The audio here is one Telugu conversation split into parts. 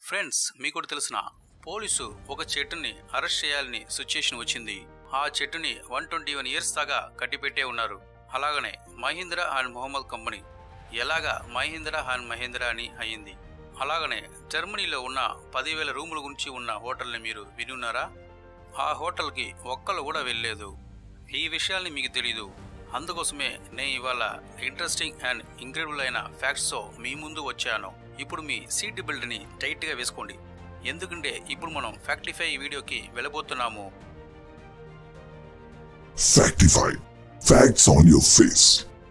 ఫ్రెండ్స్ మీకు కూడా తెలిసిన పోలీసు ఒక చెట్టుని అరెస్ట్ చేయాలని సిచ్యుయేషన్ వచ్చింది ఆ చెట్టుని వన్ ట్వంటీ వన్ ఇయర్స్ దాకా కట్టిపెట్టే ఉన్నారు అలాగనే మహీంద్రా అండ్ మొహమ్మద్ కంపెనీ ఎలాగా మహీంద్రా అండ్ మహీంద్రా అని అయ్యింది అలాగనే జర్మనీలో ఉన్న పదివేల రూముల గురించి ఉన్న హోటల్ని మీరు విని ఉన్నారా ఆ హోటల్కి ఒక్కరు కూడా వెళ్ళలేదు ఈ విషయాల్ని మీకు తెలీదు అందుకోసమే నేను ఇవాళ ఇంట్రెస్టింగ్ అండ్ ఇంక్రెడిబుల్ అయిన ఫ్యాక్ట్స్తో మీ ముందు వచ్చాను ఇప్పుడు మీ సీట్ బెల్ట్ని టైట్గా వేసుకోండి ఎందుకంటే ఇప్పుడు మనం ఫ్యాక్టిఫై వీడియోకి వెళ్ళబోతున్నాము Factify. Facts on your face.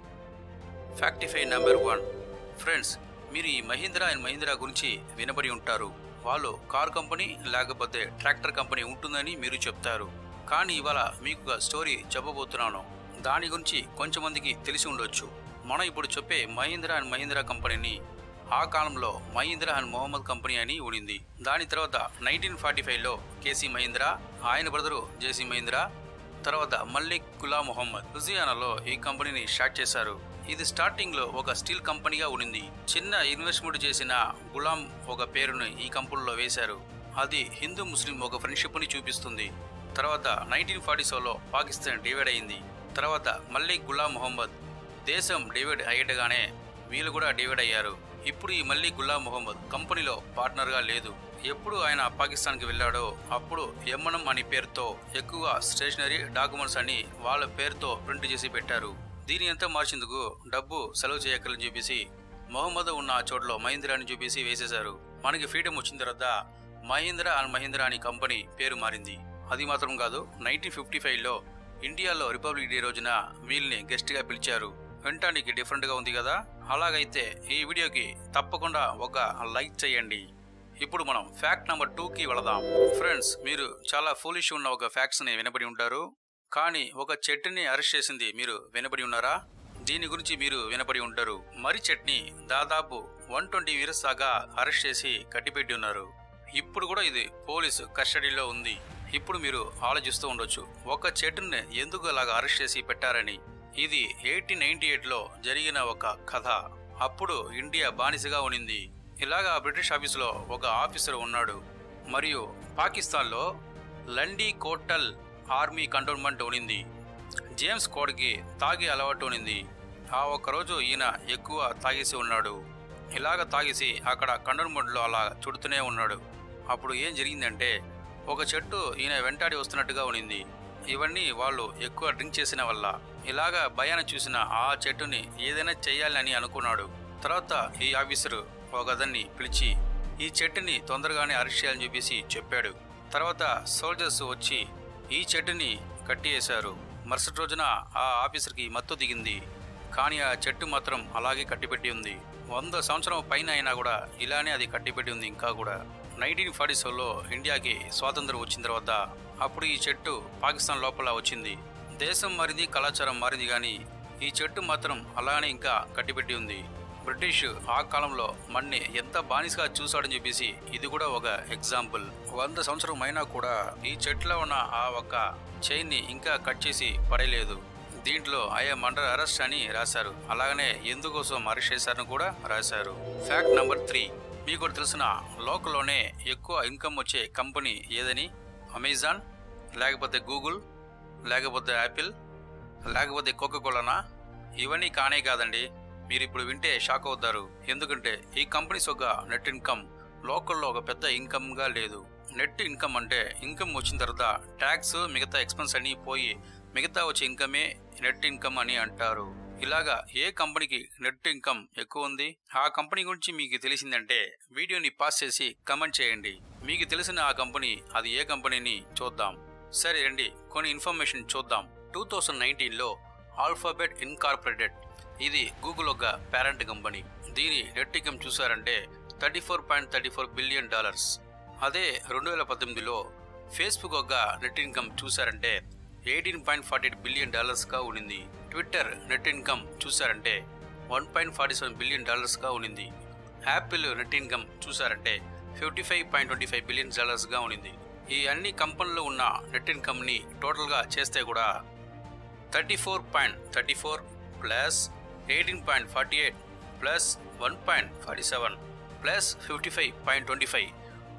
Factify number one friends మీరు ఈ మహీంద్రా అండ్ మహీంద్రా గురించి వినబడి ఉంటారు వాళ్ళు కార్ కంపెనీ లేకపోతే ట్రాక్టర్ కంపెనీ ఉంటుందని మీరు చెప్తారు కానీ ఇవాళ మీకు ఒక స్టోరీ చెప్పబోతున్నాను దాని గురించి కొంచెం మందికి తెలిసి ఉండొచ్చు మనం ఇప్పుడు చెప్పే మహీంద్రా అండ్ మహీంద్రా కంపెనీని ఆ కాలంలో మహీంద్రా అండ్ మొహమ్మద్ కంపెనీ అని ఉండింది దాని తర్వాత నైన్టీన్ ఫార్టీ ఫైవ్లో కేసీ మహీంద్రా ఆయన బ్రదరు జేసీ మహీంద్రా తర్వాత మల్లిక్ గులాం మొహమ్మద్ లుజియానాలో ఈ కంపెనీని స్టార్ట్ చేశారు ఇది స్టార్టింగ్ లో ఒక స్టీల్ కంపెనీగా ఉండింది చిన్న ఇన్వెస్ట్మెంట్ చేసిన గులాం ఒక పేరును ఈ కంపెనీలో వేశారు అది హిందూ ముస్లిం ఒక ఫ్రెండ్షిప్ ని చూపిస్తుంది తర్వాత నైన్టీన్ ఫార్టీ లో పాకిస్తాన్ డివైడ్ అయింది తర్వాత మల్లిక్ గులాం మొహమ్మద్ దేశం డివైడ్ అయ్యేటగానే వీళ్ళు కూడా డివైడ్ అయ్యారు ఇప్పుడు ఈ మళ్ళీ గులాం మొహమ్మద్ కంపెనీలో పార్ట్నర్గా లేదు ఎప్పుడు ఆయన పాకిస్తాన్కి వెళ్ళాడో అప్పుడు ఎమ్మనం అని పేరుతో ఎక్కువ స్టేషనరీ డాక్యుమెంట్స్ అని వాళ్ళ పేరుతో ప్రింట్ చేసి పెట్టారు దీని ఎంత మార్చేందుకు డబ్బు సెలవు చేయక్కర్లని చెప్పేసి మొహమ్మద్ ఉన్న ఆ చోట్లో మహీంద్రా అని చూపేసి వేసేశారు మనకి ఫ్రీడమ్ వచ్చిన తర్వాత మహీంద్రా అండ్ మహీంద్రా అని కంపెనీ పేరు మారింది అది మాత్రం కాదు నైన్టీన్ ఫిఫ్టీ ఫైవ్లో ఇండియాలో రిపబ్లిక్ డే రోజున వీళ్ళని గెస్ట్గా పిలిచారు వినటానికి డిఫరెంట్గా ఉంది కదా అలాగైతే ఈ వీడియోకి తప్పకుండా ఒక లైక్ చేయండి ఇప్పుడు మనం ఫ్యాక్ట్ నెంబర్ టూకి వెళదాం ఫ్రెండ్స్ మీరు చాలా ఫూలిష్ ఉన్న ఒక ఫ్యాక్ట్స్ని వినబడి ఉంటారు కానీ ఒక చెట్టుని అరెస్ట్ చేసింది మీరు వినబడి ఉన్నారా దీని గురించి మీరు వినబడి ఉంటారు మరి చెట్ని దాదాపు వన్ ట్వంటీ ఇయర్స్ దాకా అరెస్ట్ చేసి కట్టిపెట్టి ఉన్నారు ఇప్పుడు కూడా ఇది పోలీసు కస్టడీలో ఉంది ఇప్పుడు మీరు ఆలోచిస్తూ ఉండొచ్చు ఒక చెట్టుని ఎందుకు అలాగా అరెస్ట్ చేసి పెట్టారని ఇది ఎయిటీన్ నైన్టీ ఎయిట్లో జరిగిన ఒక కథ అప్పుడు ఇండియా బానిసగా ఉనింది ఇలాగా బ్రిటిష్ ఆఫీసులో ఒక ఆఫీసర్ ఉన్నాడు మరియు పాకిస్తాన్లో లండీ కోటల్ ఆర్మీ కంటోన్మెంట్ ఉనింది జేమ్స్ కోడ్కి తాగే అలవాటు ఉనింది ఆ ఒక్కరోజు ఈయన ఎక్కువ తాగేసి ఉన్నాడు ఇలాగ తాగేసి అక్కడ కంటోన్మెంట్లో అలా చుడుతూనే ఉన్నాడు అప్పుడు ఏం జరిగిందంటే ఒక చెట్టు ఈయన వెంటాడి వస్తున్నట్టుగా ఉనింది ఇవన్నీ వాళ్ళు ఎక్కువ డ్రింక్ చేసిన వల్ల ఇలాగా భయాన్ని చూసిన ఆ చెట్టుని ఏదైనా చేయాలని అనుకున్నాడు తర్వాత ఈ ఆఫీసరు ఒక అతన్ని పిలిచి ఈ చెట్టుని తొందరగానే అరెస్ట్ చేయాలని చెప్పేసి చెప్పాడు తర్వాత సోల్జర్స్ వచ్చి ఈ చెట్టుని కట్టివేశారు మరుసటి రోజున ఆ ఆఫీసర్కి మత్తు దిగింది కానీ ఆ చెట్టు మాత్రం అలాగే కట్టిపెట్టి ఉంది వంద సంవత్సరం పైన అయినా కూడా ఇలానే అది కట్టిపెట్టి ఉంది ఇంకా కూడా నైన్టీన్ ఫార్టీ సెవెన్లో ఇండియాకి స్వాతంత్రం వచ్చిన తర్వాత అప్పుడు ఈ చెట్టు పాకిస్తాన్ లోపల వచ్చింది దేశం మారింది కళాచారం మారింది కానీ ఈ చెట్టు మాత్రం అలానే ఇంకా కట్టిపెట్టి ఉంది బ్రిటిష్ ఆ కాలంలో మన్ని ఎంత బానిసగా చూశాడని చెప్పేసి ఇది కూడా ఒక ఎగ్జాంపుల్ వంద సంవత్సరం అయినా కూడా ఈ చెట్లో ఉన్న ఆ ఒక్క చైన్ని ఇంకా కట్ చేసి పడేయలేదు దీంట్లో ఐఎమ్ అండర్ అరెస్ట్ అని రాశారు అలాగనే ఎందుకోసం అరెస్ట్ చేశారని కూడా రాశారు ఫ్యాక్ట్ నెంబర్ త్రీ మీకు కూడా తెలిసిన లోకల్లోనే ఎక్కువ ఇన్కమ్ వచ్చే కంపెనీ ఏదని అమెజాన్ లేకపోతే గూగుల్ లేకపోతే యాపిల్ లేకపోతే కోకోకోలానా ఇవన్నీ కానే కాదండి మీరు ఇప్పుడు వింటే షాక్ అవుతారు ఎందుకంటే ఈ కంపెనీస్ ఒక నెట్ ఇన్కమ్ లోకల్లో ఒక పెద్ద ఇన్కమ్గా లేదు నెట్ ఇన్కమ్ అంటే ఇన్కమ్ వచ్చిన తర్వాత ట్యాక్స్ మిగతా ఎక్స్పెన్స్ అన్నీ పోయి మిగతా వచ్చే ఇన్కమే నెట్ ఇన్కమ్ అని అంటారు ఇలాగా ఏ కంపెనీకి నెట్ ఇన్కమ్ ఎక్కువ ఉంది ఆ కంపెనీ గురించి మీకు తెలిసిందంటే వీడియోని పాస్ చేసి కమెంట్ చేయండి మీకు తెలిసిన ఆ కంపెనీ అది ఏ కంపెనీని చూద్దాం సరే రండి కొన్ని ఇన్ఫర్మేషన్ చూద్దాం టూ థౌజండ్ నైన్టీన్లో ఆల్ఫాబెట్ ఇన్కార్పొరేటెడ్ ఇది గూగుల్ ఒక పేరెంట్ కంపెనీ దీని నెట్ ఇన్కమ్ చూసారంటే thirty four point thirty four billion dollars అదే రెండు వేల పద్దెనిమిదిలో ఫేస్బుక్ ఒక నెట్ ఇన్కమ్ చూసారంటే eighteen point forty eight billion డాలర్స్గా ఉండింది ట్విట్టర్ నెట్ ఇన్కమ్ చూసారంటే one point forty seven billion డాలర్స్గా ఉండింది యాపిల్ నెట్ ఇన్కమ్ చూసారంటే fifty five point twenty five billion డాలర్స్గా ఉండింది ఈ అన్ని కంపెనీలో ఉన్న నెట్ ఇన్కమ్ని టోటల్గా చేస్తే కూడా thirty four point thirty four plus eighteen point forty eight plus one point forty seven plus fifty five point twenty five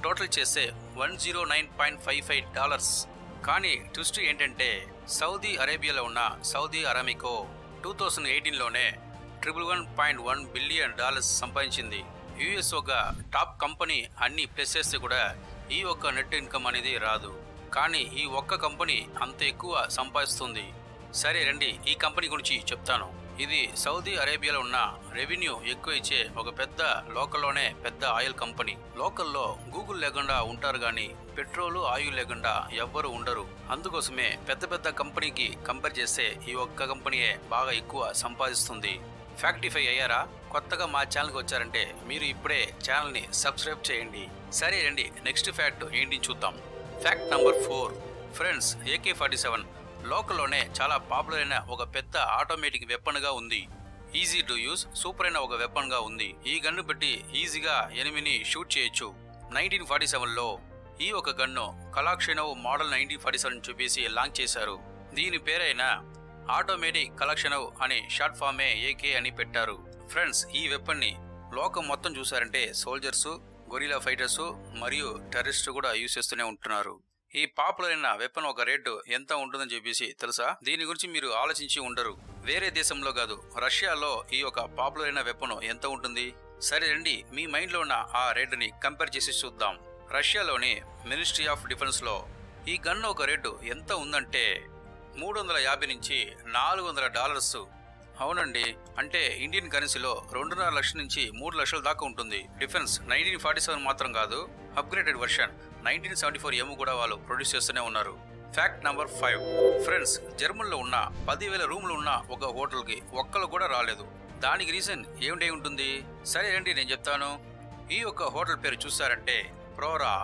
total చేస్తే one zero nine point five five dollars కానీ ట్విస్ట్ ఏంటంటే సౌదీ అరేబియాలో ఉన్న సౌదీ అరామికో టూ థౌజండ్ ఎయిటీన్లోనే triple one point one billion dollars సంపాదించింది యుఎస్ ఒక టాప్ కంపెనీ అన్ని ప్లస్ చేస్తే కూడా ఈ ఒక్క నెట్ ఇన్కమ్ అనేది రాదు కానీ ఈ ఒక్క కంపెనీ అంత ఎక్కువ సంపాదిస్తుంది సరే రండి ఈ కంపెనీ గురించి చెప్తాను ఇది సౌదీ అరేబియాలో ఉన్న రెవెన్యూ ఎక్కువ ఇచ్చే ఒక పెద్ద లోకల్లోనే పెద్ద ఆయిల్ కంపెనీ లోకల్లో గూగుల్ లేకుండా ఉంటారు కానీ పెట్రోలు ఆయిల్ లేకుండా ఎవ్వరు ఉండరు అందుకోసమే పెద్ద పెద్ద కంపెనీకి కంపేర్ చేస్తే ఈ ఒక్క కంపెనీయే బాగా ఎక్కువ సంపాదిస్తుంది ఫ్యాక్టిఫై అయ్యారా కొత్తగా మా ఛానల్కి వచ్చారంటే మీరు ఇప్పుడే ఛానల్ని సబ్స్క్రైబ్ చేయండి సరే రండి నెక్స్ట్ ఫ్యాక్ట్ ఏంటి చూద్దాం fact number four friends AK forty seven లోకల్లోనే చాలా పాపులర్ అయిన ఒక పెద్ద ఆటోమేటిక్ వెపన్ గా ఉంది ఈజీ టు యూస్ సూపర్ అయిన ఒక వెపన్ గా ఉంది ఈ గన్ను పెట్టి ఈజీగా ఎనిమిని షూట్ చేయొచ్చు నైన్టీన్ ఫార్టీ సెవెన్ లో ఈ ఒక gun Kalashnikov model nineteen forty seven చూపేసి లాంచ్ చేశారు దీని పేరైన ఆటోమేటిక్ కలెక్షనవ్ అని షార్ట్ ఫామే ఏకే అని పెట్టారు ఫ్రెండ్స్ ఈ వెపన్ ని లోకం మొత్తం చూసారంటే సోల్జర్స్ గొరిలా ఫైటర్స్ మరియు టెర్రరిస్ట్ కూడా యూస్ చేస్తూనే ఉంటున్నారు ఈ పాపులర్ అయిన వెపన్ ఒక రేటు ఎంత ఉంటుందని చెప్పేసి తెలుసా దీని గురించి మీరు ఆలోచించి ఉండరు వేరే దేశంలో కాదు రష్యాలో ఈ ఒక పాపులర్ అయిన వెపన్ ఎంత ఉంటుంది సరే రండి మీ మైండ్ లో ఉన్న ఆ రేటుని కంపేర్ చేసి చూద్దాం రష్యాలోని మినిస్ట్రీ ఆఫ్ డిఫెన్స్ లో ఈ గన్ ఒక రేటు ఎంత ఉందంటే మూడు వందల యాభై నుంచి నాలుగు వందల డాలర్స్ అవునండి అంటే ఇండియన్ కరెన్సీలో రెండున్నర లక్షల నుంచి మూడు లక్షల దాకా ఉంటుంది డిఫెన్స్ నైన్టీన్ ఫార్టీ సెవెన్ మాత్రం కాదు upgraded version nineteen seventy four M కూడా వాళ్ళు ప్రొడ్యూస్ చేస్తూనే ఉన్నారు ఫ్యాక్ట్ నంబర్ ఫైవ్ ఫ్రెండ్స్ జర్మన్లో ఉన్న పదివేల రూములు ఉన్న ఒక హోటల్కి ఒక్కరు కూడా రాలేదు దానికి రీజన్ ఏమిటై ఉంటుంది సరే రండి నేను చెప్తాను ఈ యొక్క హోటల్ పేరు చూసారంటే ప్రోరా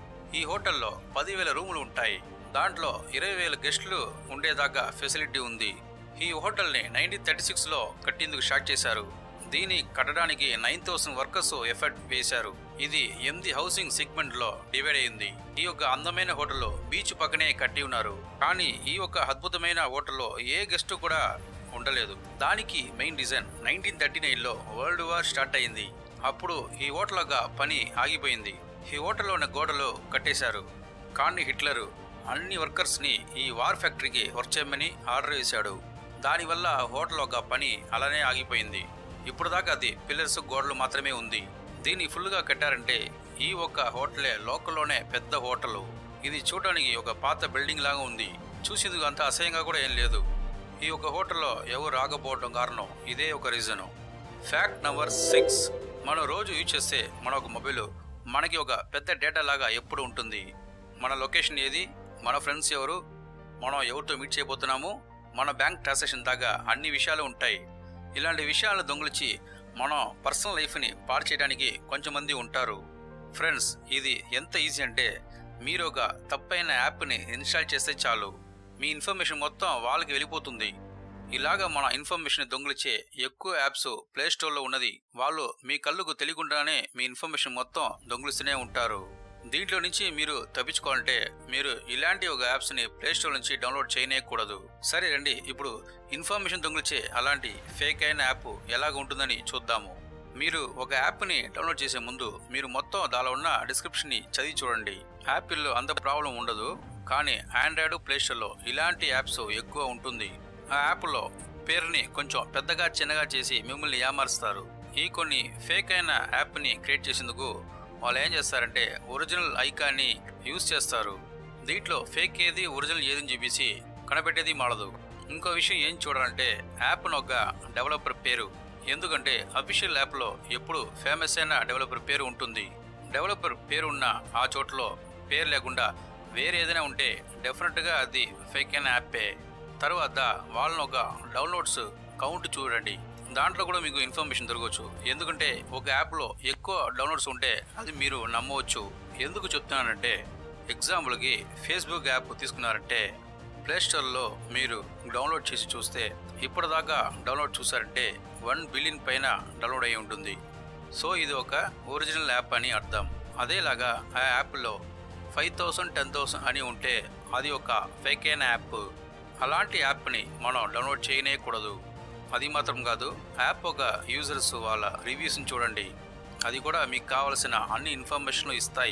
ఈ హోటల్లో పదివేల రూములు ఉంటాయి దాంట్లో ఇరవై వేల గెస్టులు ఉండేదాకా ఫెసిలిటీ ఉంది ఈ హోటల్ని నైన్టీన్ థర్టీ సిక్స్లో కట్టేందుకు స్టార్ట్ చేశారు దీని కట్టడానికి నైన్ థౌసండ్ వర్కర్స్ ఎఫర్ట్ వేశారు ఇది ఎనిమిది హౌసింగ్ సెగ్మెంట్ లో డివైడ్ అయింది ఈ యొక్క అందమైన హోటల్లో బీచ్ పక్కనే కట్టి ఉన్నారు కానీ ఈ యొక్క అద్భుతమైన హోటల్లో ఏ గెస్ట్ కూడా ఉండలేదు దానికి main reason nineteen thirty nine లో వరల్డ్ వార్ స్టార్ట్ అయింది అప్పుడు ఈ హోటల్ యొక్క పని ఆగిపోయింది ఈ హోటల్లో ఉన్న గోడలు కట్టేశారు కానీ హిట్లరు అన్ని వర్కర్స్ ని ఈ వార్ ఫ్యాక్టరీకి వర్క్ చేయమని ఆర్డర్ వేశాడు దానివల్ల హోటల్ ఒక పని అలానే ఆగిపోయింది ఇప్పుడు దాకా అది పిల్లర్స్ గోడలు మాత్రమే ఉంది దీన్ని ఫుల్గా కట్టారంటే ఈ ఒక్క హోటలే లోకల్లోనే పెద్ద హోటల్ ఇది చూడడానికి ఒక పాత బిల్డింగ్ లాగా ఉంది చూసేందుకు అంత అసహ్యంగా కూడా ఏం లేదు ఈ ఒక హోటల్లో ఎవరు రాకపోవడం కారణం ఇదే ఒక రీజను ఫ్యాక్ట్ నెంబర్ సిక్స్ మనం రోజు యూజ్ చేస్తే మన ఒక మొబైల్ మనకి ఒక పెద్ద డేటా లాగా ఎప్పుడు ఉంటుంది మన లొకేషన్ ఏది మన ఫ్రెండ్స్ ఎవరు మనం ఎవరితో మీట్ చేయబోతున్నాము మన బ్యాంక్ ట్రాన్సాక్షన్ దాకా అన్ని విషయాలు ఉంటాయి ఇలాంటి విషయాలను దొంగిలించి మన పర్సనల్ లైఫ్ని పాడు చేయడానికి కొంచెం మంది ఉంటారు ఫ్రెండ్స్ ఇది ఎంత ఈజీ అంటే మీరు ఒక తప్పైన యాప్ని ఇన్స్టాల్ చేస్తే చాలు మీ ఇన్ఫర్మేషన్ మొత్తం వాళ్ళకి వెళ్ళిపోతుంది ఇలాగా మన ఇన్ఫర్మేషన్ దొంగిలించే ఎక్కువ యాప్స్ ప్లే స్టోర్లో ఉన్నది వాళ్ళు మీ కళ్ళకు తెలియకుండానే మీ ఇన్ఫర్మేషన్ మొత్తం దొంగిలిస్తూనే ఉంటారు దీంట్లో నుంచి మీరు తప్పించుకోవాలంటే మీరు ఇలాంటి ఒక యాప్స్ ని ప్లే స్టోర్ నుంచి డౌన్లోడ్ చేయనేయకూడదు సరే రండి ఇప్పుడు ఇన్ఫర్మేషన్ దొంగిలించే అలాంటి ఫేక్ అయిన యాప్ ఎలాగ ఉంటుందని చూద్దాము మీరు ఒక యాప్ని డౌన్లోడ్ చేసే ముందు మీరు మొత్తం దానిలో ఉన్న డిస్క్రిప్షన్ని చదివి చూడండి యాపిల్లో అంత ప్రాబ్లం ఉండదు కానీ ఆండ్రాయిడ్ ప్లే స్టోర్లో ఇలాంటి యాప్స్ ఎక్కువ ఉంటుంది ఆ యాప్లో పేరుని కొంచెం పెద్దగా చిన్నగా చేసి మిమ్మల్ని ఏమారుస్తారు ఈ కొన్ని ఫేక్ అయిన యాప్ని క్రియేట్ చేసేందుకు వాళ్ళు ఏం చేస్తారంటే ఒరిజినల్ ఐకాన్ని యూజ్ చేస్తారు దీంట్లో ఫేక్ ఏది ఒరిజినల్ ఏదని చెప్పేసి కనబెట్టేది మాడదు ఇంకో విషయం ఏం చూడాలంటే యాప్ ఒక డెవలపర్ పేరు ఎందుకంటే అఫీషియల్ యాప్లో ఎప్పుడు ఫేమస్ అయిన డెవలపర్ పేరు ఉంటుంది డెవలపర్ పేరు ఉన్న ఆ చోట్లో పేరు లేకుండా వేరే ఏదైనా ఉంటే డెఫినెట్గా అది ఫేక్ అయిన యాపే తర్వాత వాళ్ళని ఒక డౌన్లోడ్స్ కౌంట్ చూడండి దాంట్లో కూడా మీకు ఇన్ఫర్మేషన్ దొరకవచ్చు ఎందుకంటే ఒక యాప్లో ఎక్కువ డౌన్లోడ్స్ ఉంటే అది మీరు నమ్మవచ్చు ఎందుకు చెప్తున్నానంటే ఎగ్జాంపుల్కి ఫేస్బుక్ యాప్ తీసుకున్నారంటే ప్లే స్టోర్లో మీరు డౌన్లోడ్ చేసి చూస్తే ఇప్పటిదాకా డౌన్లోడ్ చూసారంటే వన్ బిలియన్ పైన డౌన్లోడ్ అయి ఉంటుంది సో ఇది ఒక ఒరిజినల్ యాప్ అని అర్థం అదేలాగా ఆ యాప్లో ఫైవ్ థౌసండ్ టెన్ థౌసండ్ అని ఉంటే అది ఒక ఫేక్ అయిన యాప్ అలాంటి యాప్ని మనం డౌన్లోడ్ చేయనేయకూడదు అది మాత్రం కాదు యాప్ ఒక యూజర్స్ వాళ్ళ రివ్యూస్ని చూడండి అది కూడా మీకు కావలసిన అన్ని ఇన్ఫర్మేషన్లు ఇస్తాయి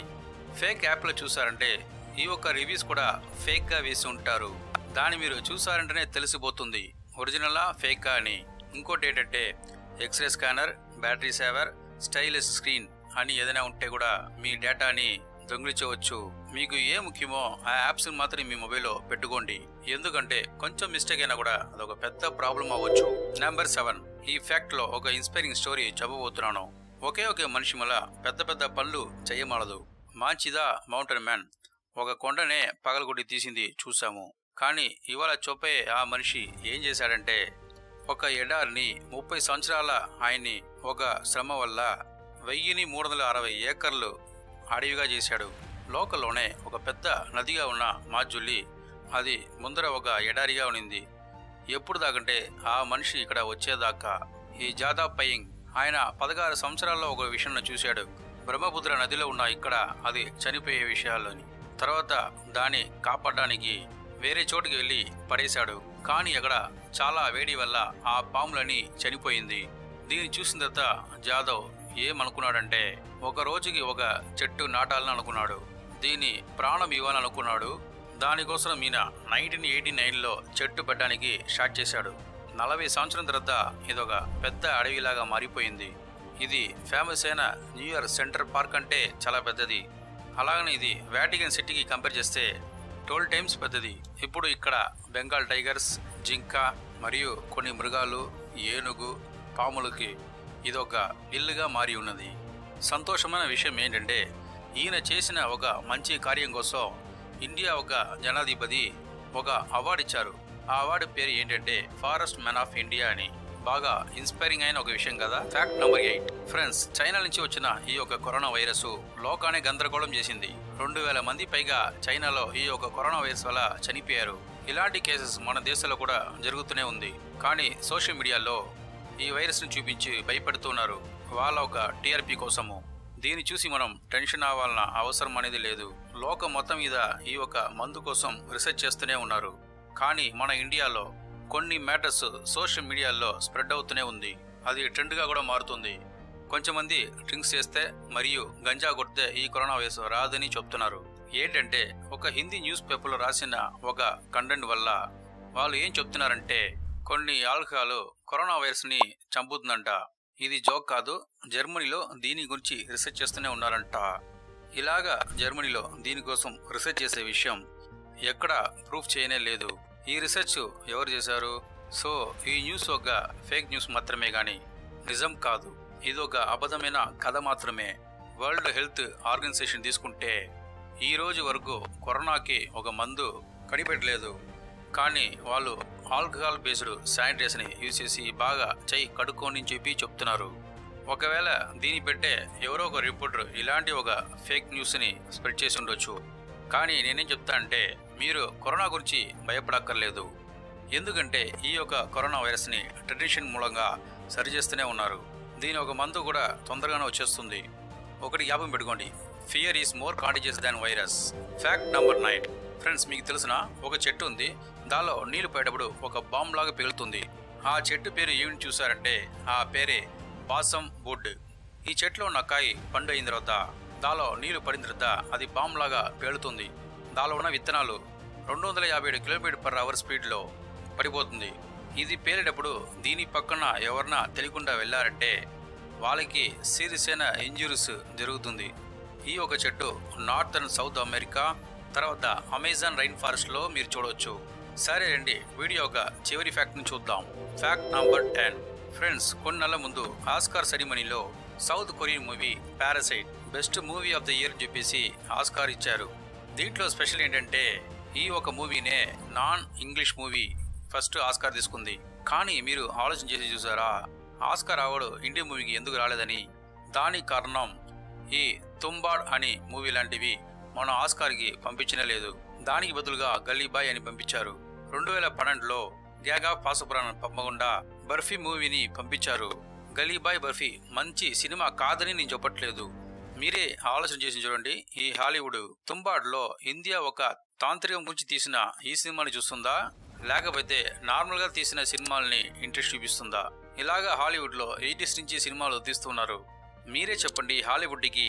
ఫేక్ యాప్లో చూసారంటే ఈ ఒక్క రివ్యూస్ కూడా ఫేక్గా వేసి ఉంటారు దాన్ని మీరు చూసారంటేనే తెలిసిపోతుంది ఒరిజినలా ఫేకా అని ఇంకోటి ఏంటంటే x ray scanner battery saver stylish screen అని ఏదైనా ఉంటే కూడా మీ డేటాని దొంగిలించవచ్చు మీకు ఏ ముఖ్యమో ఆ యాప్స్ మాత్రం మీ మొబైల్లో పెట్టుకోండి ఎందుకంటే కొంచెం మిస్టేక్ అయినా కూడా అదొక పెద్ద ప్రాబ్లం అవ్వచ్చు నెంబర్ సెవెన్ ఈ ఫ్యాక్ట్ లో ఒక ఇన్స్పైరింగ్ స్టోరీ చెప్పబోతున్నాను ఒకే ఒకే మనిషి మళ్ళా పెద్ద పెద్ద పనులు చేయమాలదు మాంచిదా మౌంటైన్ మ్యాన్ ఒక కొండనే పగలగొట్టి తీసింది చూసాము కానీ ఇవాళ చొప్పే ఆ మనిషి ఏం చేశాడంటే ఒక ఎడారిని ముప్పై సంవత్సరాల ఆయన్ని ఒక శ్రమ వల్ల వెయ్యిని మూడు వందల అరవై ఏకర్లు అడవిగా చేశాడు లోకల్లోనే ఒక పెద్ద నదిగా ఉన్న మాజుల్లి అది ముందర ఒక ఎడారిగా ఉన్నింది ఎప్పుడు దాకంటే ఆ మనిషి ఇక్కడ వచ్చేదాకా ఈ జాదా పయింగ్ ఆయన పదహారు సంవత్సరాల్లో ఒక విషయం చూశాడు బ్రహ్మపుత్ర నదిలో ఉన్న ఇక్కడ అది చనిపోయే విషయాల్లోని తర్వాత దాన్ని కాపాడడానికి వేరే చోటుకి వెళ్ళి పడేశాడు కానీ అక్కడ చాలా వేడి వల్ల ఆ పాములని చనిపోయింది దీన్ని చూసిన తర్వాత జాదవ్ ఏమనుకున్నాడంటే ఒక రోజుకి ఒక చెట్టు నాటాలని అనుకున్నాడు దీన్ని ప్రాణం ఇవ్వాలనుకున్నాడు దానికోసం ఈయన నైన్టీన్ ఎయిటీ నైన్లో చెట్టు పెట్టడానికి స్టార్ట్ చేశాడు నలభై సంవత్సరం తర్వాత ఇదొక పెద్ద అడవిలాగా మారిపోయింది ఇది ఫేమస్ అయిన న్యూయార్క్ సెంటర్ పార్క్ అంటే చాలా పెద్దది అలాగనే ఇది వాటికన్ సిటీకి కంపేర్ చేస్తే ట్వెల్వ్ టైమ్స్ పెద్దది ఇప్పుడు ఇక్కడ బెంగాల్ టైగర్స్ జింక మరియు కొన్ని మృగాలు ఏనుగు పాములకి ఇదొక ఇల్లుగా మారి ఉన్నది సంతోషమైన విషయం ఏంటంటే ఈయన చేసిన ఒక మంచి కార్యం కోసం ఇండియా ఒక జనాధిపతి ఒక అవార్డు ఇచ్చారు ఆ అవార్డు పేరు ఏంటంటే ఫారెస్ట్ మ్యాన్ ఆఫ్ ఇండియా అని బాగా ఇన్స్పైరింగ్ అయిన ఒక విషయం కదా fact number eight friends China నుంచి వచ్చిన ఈ యొక్క కరోనా వైరస్ లోకాన్ని గందరగోళం చేసింది రెండు వేల మంది పైగా చైనాలో ఈ యొక్క కరోనా వైరస్ వల్ల చనిపోయారు ఇలాంటి కేసెస్ మన దేశంలో కూడా జరుగుతూనే ఉంది కానీ సోషల్ మీడియాలో ఈ వైరస్ ను చూపించి భయపెడుతున్నారు వాళ్ళ ఒక టీఆర్పీ కోసము దీన్ని చూసి మనం టెన్షన్ అవ్వాలన్న అవసరం అనేది లేదు లోకం మొత్తం మీద ఈ ఒక మందు కోసం రీసెర్చ్ చేస్తూనే ఉన్నారు కానీ మన ఇండియాలో కొన్ని మ్యాటర్స్ సోషల్ మీడియాలో స్ప్రెడ్ అవుతూనే ఉంది అది ట్రెండ్గా కూడా మారుతుంది కొంచెమంది డ్రింక్స్ చేస్తే మరియు గంజా కొడితే ఈ కరోనా వైరస్ రాదని చెప్తున్నారు ఏంటంటే ఒక హిందీ న్యూస్ పేపర్లో రాసిన ఒక కంటెంట్ వల్ల వాళ్ళు ఏం చెప్తున్నారంటే కొన్ని ఆల్కహాల్ కరోనా వైరస్ ని చంపుతుందంట ఇది జోక్ కాదు జర్మనీలో దీని గురించి రీసెర్చ్ చేస్తూనే ఉన్నారంట ఇలాగా జర్మనీలో దీనికోసం రీసెర్చ్ చేసే విషయం ఎక్కడ ప్రూఫ్ చేయనే లేదు ఈ రీసెర్చ్ ఎవరు చేశారు సో ఈ న్యూస్ ఒక ఫేక్ న్యూస్ మాత్రమే గాని నిజం కాదు ఇది ఒక అబద్ధమైన కథ మాత్రమే వరల్డ్ హెల్త్ ఆర్గనైజేషన్ తీసుకుంటే ఈ రోజు వరకు కరోనాకి ఒక మందు కనిపెట్టలేదు కానీ వాళ్ళు ఆల్కహాల్ బేస్డ్ శానిటైజర్ని యూజ్ చేసి బాగా చెయ్యి కడుక్కోని చెప్పి చెప్తున్నారు ఒకవేళ దీన్ని పెట్టే ఎవరో ఒక రిపోర్టర్ ఇలాంటి ఒక ఫేక్ న్యూస్ని స్ప్రెడ్ చేసి ఉండొచ్చు కానీ నేనేం చెప్తా అంటే మీరు కరోనా గురించి భయపడక్కర్లేదు ఎందుకంటే ఈ యొక్క కరోనా వైరస్ని ట్రెడిషన్ మూలంగా సరిచేస్తూనే ఉన్నారు దీని ఒక మందు కూడా తొందరగానే వచ్చేస్తుంది ఒకటి జ్ఞాపకం పెట్టుకోండి fear is more contagious than virus fact number nine friends మీకు తెలిసిన ఒక చెట్టు ఉంది దానిలో నీళ్లు పోయేటప్పుడు ఒక బాంబ్ లాగా పేలుతుంది ఆ చెట్టు పేరు ఏమిటి చూసారంటే ఆ పేరే బాసం వుడ్ ఈ చెట్లో ఉన్న కాయ పండు అయిన తర్వాత దానిలో నీళ్లు పడిన తర్వాత అది బాంబ్ లాగా పేలుతుంది దానిలో ఉన్న విత్తనాలు రెండు వందల యాభై ఏడు కిలోమీటర్ పర్ అవర్ స్పీడ్లో పడిపోతుంది ఇది పేలేటప్పుడు దీని పక్కన ఎవరన్నా తెలియకుండా వెళ్ళారంటే వాళ్ళకి సీరియస్ అయిన ఇంజురీస్ జరుగుతుంది ఈ ఒక చెట్టు నార్త్ అండ్ సౌత్ అమెరికా తర్వాత అమెజాన్ రైన్ ఫారెస్ట్ లో మీరు చూడవచ్చు సరే అండి వీడియో ఒక చివరి ఫ్యాక్ట్ ని చూద్దాం ఫ్యాక్ట్ నంబర్ టెన్ ఫ్రెండ్స్ కొన్ని నెలల ముందు ఆస్కార్ సెరిమనీలో south Korean movie Parasite best movie of the year చెప్పేసి ఆస్కార్ ఇచ్చారు దీంట్లో స్పెషల్ ఏంటంటే ఈ ఒక మూవీనే non English movie first Oscar తీసుకుంది కానీ మీరు ఆలోచన చేసి చూసారా ఆస్కార్ అవార్డు ఇండియన్ మూవీకి ఎందుకు రాలేదని దానికి కారణం ఈ తుంబాడ్ అని మూవీ లాంటివి మన ఆస్కార్కి పంపించనే లేదు దానికి బదులుగా గల్లీబాయ్ అని పంపించారు రెండు వేల పన్నెండులో గ్యాగ్ ఆఫ్ పాసపురాణం పంపకుండా బర్ఫీ మూవీని పంపించారు గలీబాయ్ బర్ఫీ మంచి సినిమా కాదని నేను చెప్పట్లేదు మీరే ఆలోచన చేసి చూడండి ఈ హాలీవుడ్ తుంబాడ్లో ఇండియా ఒక తాంత్రికం గురించి తీసిన ఈ సినిమాని చూస్తుందా లేకపోతే నార్మల్ గా తీసిన సినిమాల్ని ఇంట్రెస్ట్ చూపిస్తుందా ఇలాగా హాలీవుడ్ లో ఎయిటీస్ నుంచి సినిమాలు తీస్తున్నారు మీరే చెప్పండి హాలీవుడ్ కి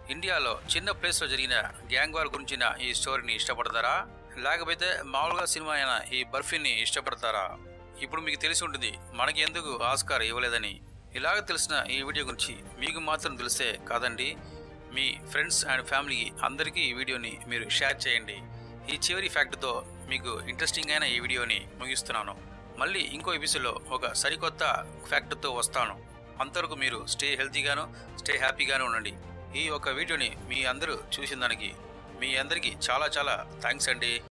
ఇండియాలో చిన్న ప్లేస్లో జరిగిన గ్యాంగ్ వార్ గురించిన ఈ స్టోరీని ఇష్టపడతారా లేకపోతే మామూలుగా సినిమా అయిన ఈ బర్ఫీని ఇష్టపడతారా ఇప్పుడు మీకు తెలిసి ఉంటుంది మనకి ఎందుకు ఆస్కార్ ఇవ్వలేదని ఇలాగ తెలిసిన ఈ వీడియో గురించి మీకు మాత్రం తెలిస్తే కాదండి మీ ఫ్రెండ్స్ అండ్ ఫ్యామిలీకి అందరికీ ఈ వీడియోని మీరు షేర్ చేయండి ఈ చివరి ఫ్యాక్ట్తో మీకు ఇంట్రెస్టింగ్ అయిన ఈ వీడియోని ముగిస్తున్నాను మళ్ళీ ఇంకో ఎపిసోడ్లో ఒక సరికొత్త ఫ్యాక్ట్తో వస్తాను అంతవరకు మీరు స్టే హెల్తీగాను స్టే హ్యాపీగాను ఉండండి ఈ యొక్క వీడియోని మీ అందరూ చూసిన దానికి మీ అందరికీ చాలా చాలా థ్యాంక్స్ అండి